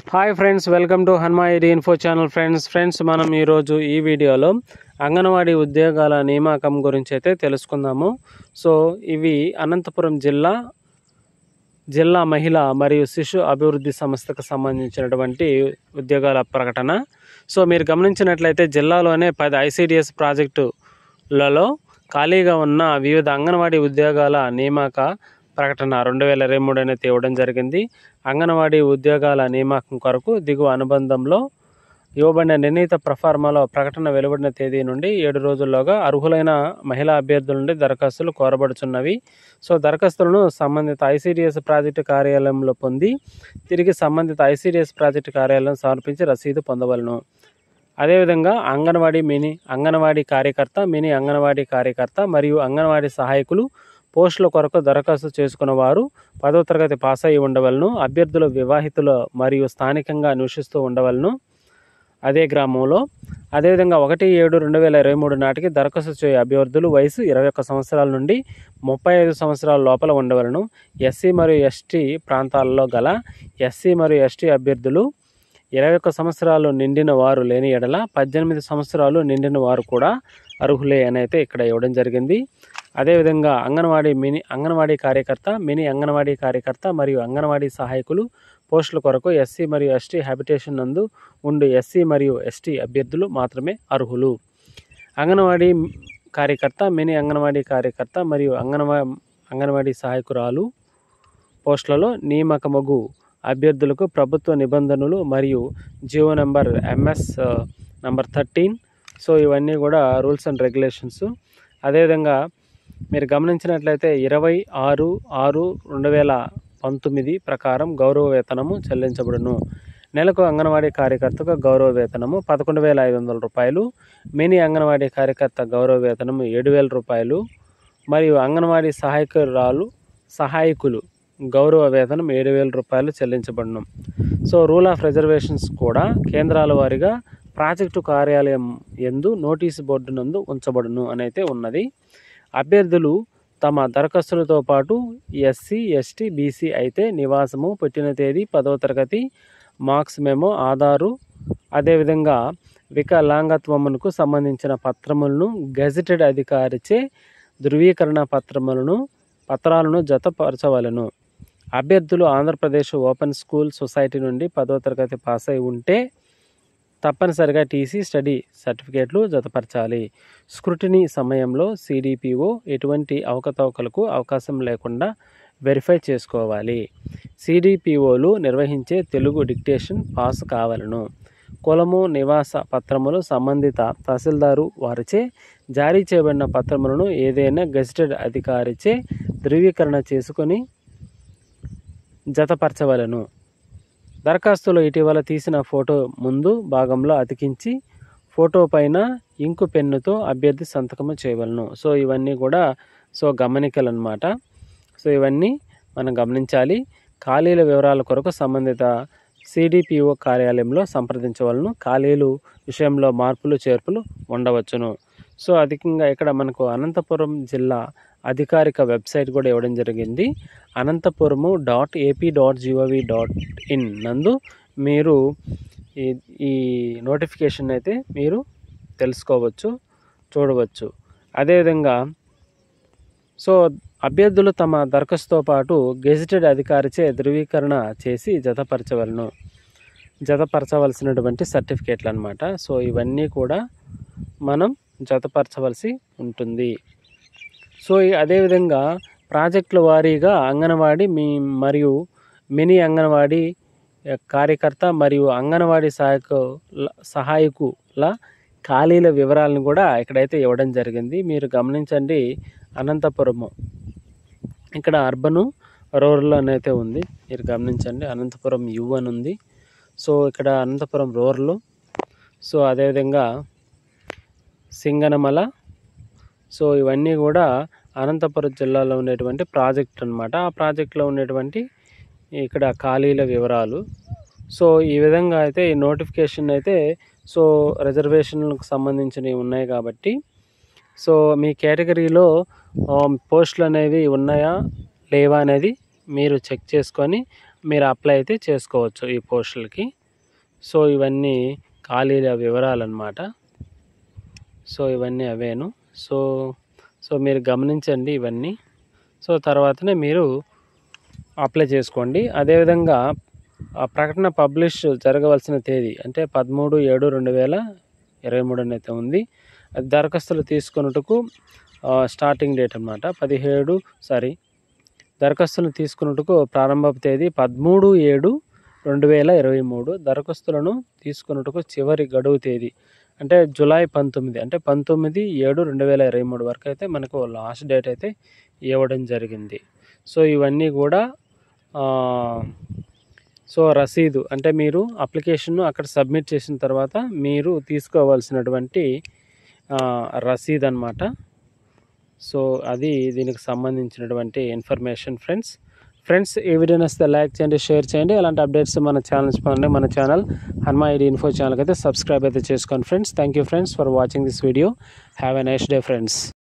hi friends welcome to హన్మాయిడి info channel friends friends మనం ఈరోజు ఈ వీడియోలో అంగన్వాడీ ఉద్యోగాల నియామకం గురించి అయితే తెలుసుకుందాము సో ఇవి అనంతపురం జిల్లా జిల్లా మహిళా మరియు శిశు అభివృద్ధి సంస్థకు సంబంధించినటువంటి ఉద్యోగాల ప్రకటన సో మీరు గమనించినట్లయితే జిల్లాలోనే పది ఐసిడిఎస్ ప్రాజెక్టులలో ఖాళీగా ఉన్న వివిధ అంగన్వాడీ ఉద్యోగాల నియామక ప్రకటన రెండు వేల ఇరవై మూడు అనేది ఇవ్వడం జరిగింది అంగన్వాడీ ఉద్యోగాల నియామకం కొరకు దిగువ అనుబంధంలో ఇవ్వబడిన నిర్ణీత ప్రఫార్మాలో ప్రకటన వెలువడిన తేదీ నుండి ఏడు రోజుల్లోగా అర్హులైన మహిళా అభ్యర్థుల నుండి దరఖాస్తులు కోరబడుచున్నవి సో దరఖాస్తులను సంబంధిత ఐసిడిఎస్ ప్రాజెక్టు కార్యాలయంలో పొంది తిరిగి సంబంధిత ఐసిడిఎస్ ప్రాజెక్టు కార్యాలయం సమర్పించి రసీదు పొందవలను అదేవిధంగా అంగన్వాడీ మినీ అంగన్వాడీ కార్యకర్త మినీ అంగన్వాడీ కార్యకర్త మరియు అంగన్వాడీ సహాయకులు పోస్టుల కొరకు దరఖాస్తు చేసుకున్న వారు పదవ తరగతి పాస్ అయి ఉండవలను అభ్యర్థులు వివాహితులు మరియు స్థానికంగా నివసిస్తూ ఉండవలను అదే గ్రామంలో అదేవిధంగా ఒకటి ఏడు రెండు వేల ఇరవై మూడు నాటికి దరఖాస్తు చేయే అభ్యర్థులు వయసు ఇరవై ఒక్క సంవత్సరాల నుండి ముప్పై ఐదు సంవత్సరాల లోపల ఉండవలను ఎస్సీ మరియు ఎస్టీ ప్రాంతాలలో గల ఎస్సీ మరియు ఎస్టీ అభ్యర్థులు ఇరవై ఒక్క సంవత్సరాలు నిండిన వారు లేని ఎడల పద్దెనిమిది సంవత్సరాలు నిండిన వారు కూడా అర్హులే అని అయితే ఇక్కడ ఇవ్వడం జరిగింది అదేవిధంగా అంగన్వాడీ మినీ అంగన్వాడీ కార్యకర్త మినీ అంగన్వాడీ కార్యకర్త మరియు అంగన్వాడీ సహాయకులు పోస్టుల కొరకు ఎస్సీ మరియు ఎస్టీ హ్యాబిటేషన్ నందు ఉండు ఎస్సీ మరియు ఎస్టీ అభ్యర్థులు మాత్రమే అర్హులు అంగన్వాడీ కార్యకర్త మినీ అంగన్వాడీ కార్యకర్త మరియు అంగన్వా అంగన్వాడీ సహాయకురాలు పోస్టులలో నియామకమగు అభ్యర్థులకు ప్రభుత్వ నిబంధనలు మరియు Jio number MS number thirteen so ఇవన్నీ కూడా రూల్స్ అండ్ రెగ్యులేషన్స్ అదేవిధంగా మీరు గమనించినట్లయితే ఇరవై ఆరు ఆరు రెండు వేల పంతొమ్మిది ప్రకారం గౌరవ వేతనము చెల్లించబడును నెలకు అంగన్వాడీ కార్యకర్తకు గౌరవ వేతనము పదకొండు వేల ఐదు వందల రూపాయలు మినీ అంగన్వాడీ కార్యకర్త గౌరవ వేతనము ఏడు వేల రూపాయలు మరియు అంగన్వాడీ సహాయకురాలు సహాయకులు గౌరవ వేతనం ఏడు వేల రూపాయలు చెల్లించబడును సో రూల్ ఆఫ్ రిజర్వేషన్స్ కూడా కేంద్రాల వారీగా ప్రాజెక్టు కార్యాలయం ఎందు నోటీసు బోర్డు నందు ఉంచబడును అని అయితే ఉన్నది అభ్యర్థులు తమ దరఖాస్తులతో పాటు ఎస్సీ ఎస్టీ బీసీ అయితే నివాసము పుట్టిన తేదీ పదవ తరగతి మార్క్స్ మెమో ఆధారు అదేవిధంగా వికలాంగత్వమునకు సంబంధించిన పత్రములను గెజిటెడ్ అధికారిచే ధృవీకరణ పత్రములను పత్రాలను జతపరచవలను అభ్యర్థులు ఆంధ్రప్రదేశ్ ఓపెన్ స్కూల్ సొసైటీ నుండి పదో తరగతి పాస్ అయి ఉంటే తప్పనిసరిగా టీసీ స్టడీ సర్టిఫికేట్లు జతపరచాలి స్క్రూటినీ సమయంలో సిడిపిఓ ఎటువంటి అవకతవకలకు అవకాశం లేకుండా వెరిఫై చేసుకోవాలి సిడిపిఓలు నిర్వహించే తెలుగు డిక్టేషన్ పాస్ కావాలను కులము నివాస పత్రములు సంబంధిత తహసీల్దారు వారిచే జారీ చేయబడిన పత్రములను ఏదైనా గెజిటెడ్ అధికారిచే ధృవీకరణ చేసుకొని జతపరచవలను దరఖాస్తులో ఇటీవల తీసిన ఫోటో ముందు భాగంలో అతికించి ఫోటో పైన ఇంకు పెన్నుతో అభ్యర్థి సంతకము చేయవలను సో ఇవన్నీ కూడా సో గమనికలు అనమాట సో ఇవన్నీ మనం గమనించాలి ఖాళీల వివరాల కొరకు సంబంధిత సిడిపిఓ కార్యాలయంలో సంప్రదించవలను ఖాళీలు విషయంలో మార్పులు చేర్పులు ఉండవచ్చును సో అధికంగా ఇక్కడ మనకు అనంతపురం జిల్లా అధికారిక వెబ్సైట్ కూడా ఇవ్వడం జరిగింది Anantapuramu dot AP dot gov dot in నందు మీరు ఈ ఈ నోటిఫికేషన్ అయితే మీరు తెలుసుకోవచ్చు చూడవచ్చు అదేవిధంగా సో అభ్యర్థులు తమ దరఖాస్తుతో పాటు గెజిటెడ్ అధికారిచే ధృవీకరణ చేసి జతపరచవలను జతపరచవలసినటువంటి సర్టిఫికేట్లు అనమాట సో ఇవన్నీ కూడా మనం జతపరచవలసి ఉంటుంది సో ఈ- అదేవిధంగా ప్రాజెక్టుల వారీగా అంగన్వాడీ మీ మరియు మినీ అంగన్వాడీ ఆ, కార్యకర్త మరియు అంగన్వాడీ సహాయకు సహాయకుల ఖాళీల వివరాలను కూడా ఇక్కడైతే ఇవ్వడం జరిగింది మీరు గమనించండి అనంతపురము ఇక్కడ అర్బను రూరల్ అని అయితే ఉంది మీరు గమనించండి అనంతపురం యు అని ఉంది సో ఇక్కడ అనంతపురం రూరల్ సో అదేవిధంగా సింగనమల సో ఇవన్నీ కూడా అనంతపురం జిల్లాలో ఉండేటువంటి ప్రాజెక్ట్ అన్నమాట ఆ ప్రాజెక్ట్లో ఉండేటువంటి ఇక్కడ ఖాళీల వివరాలు సో ఈ విధంగా అయితే ఈ నోటిఫికేషన్ అయితే సో రిజర్వేషన్లకు సంబంధించినవి ఉన్నాయి కాబట్టి సో మీ కేటగిరీలో ఆ, పోస్టులు అనేవి ఉన్నాయా లేవా అనేది మీరు చెక్ చేసుకొని మీరు అప్లై అయితే చేసుకోవచ్చు ఈ పోస్టులకి సో ఇవన్నీ ఖాళీల వివరాలన్నమాట సో ఇవన్నీ అవేను సో సో మీరు గమనించండి ఇవన్నీ సో తర్వాతనే మీరు అప్లై చేసుకోండి అదేవిధంగా ఆ ప్రకటన పబ్లిష్ జరగవలసిన తేదీ అంటే పదమూడు ఏడు రెండు వేల ఇరవై మూడు అయితే ఉంది అది దరఖాస్తులు తీసుకున్నట్టుకు స్టార్టింగ్ డేట్ అనమాట పదిహేడు సారీ దరఖాస్తులను తీసుకున్నట్టుకు ప్రారంభపు తేదీ పదమూడు ఏడు రెండు వేల ఇరవై మూడు దరఖాస్తులను తీసుకున్నట్టుకు చివరి గడువు తేదీ అంటే జూలై పంతొమ్మిది అంటే పంతొమ్మిది ఏడు రెండు వేల ఇరవై మూడు వరకు అయితే మనకు లాస్ట్ డేట్ అయితే ఇవ్వడం జరిగింది సో ఇవన్నీ కూడా సో రసీదు అంటే మీరు అప్లికేషన్ను అక్కడ సబ్మిట్ చేసిన తర్వాత మీరు తీసుకోవాల్సినటువంటి రసీద్ అనమాట సో అది దీనికి సంబంధించినటువంటి ఇన్ఫర్మేషన్ ఫ్రెండ్స్ ఫ్రెండ్స్ ఈ వీడియో నచ్చితే లైక్ చేయండి షేర్ చేయండి అలాంటి అప్డేట్స్ మన ఛానల్స్ పొందండి మన ఛానల్ హన్మా ఐడి ఇన్ఫో ఛానల్కి అయితే సబ్స్క్రైబ్ అయితే చేసుకోండి friends thank you friends for watching this video have a nice day friends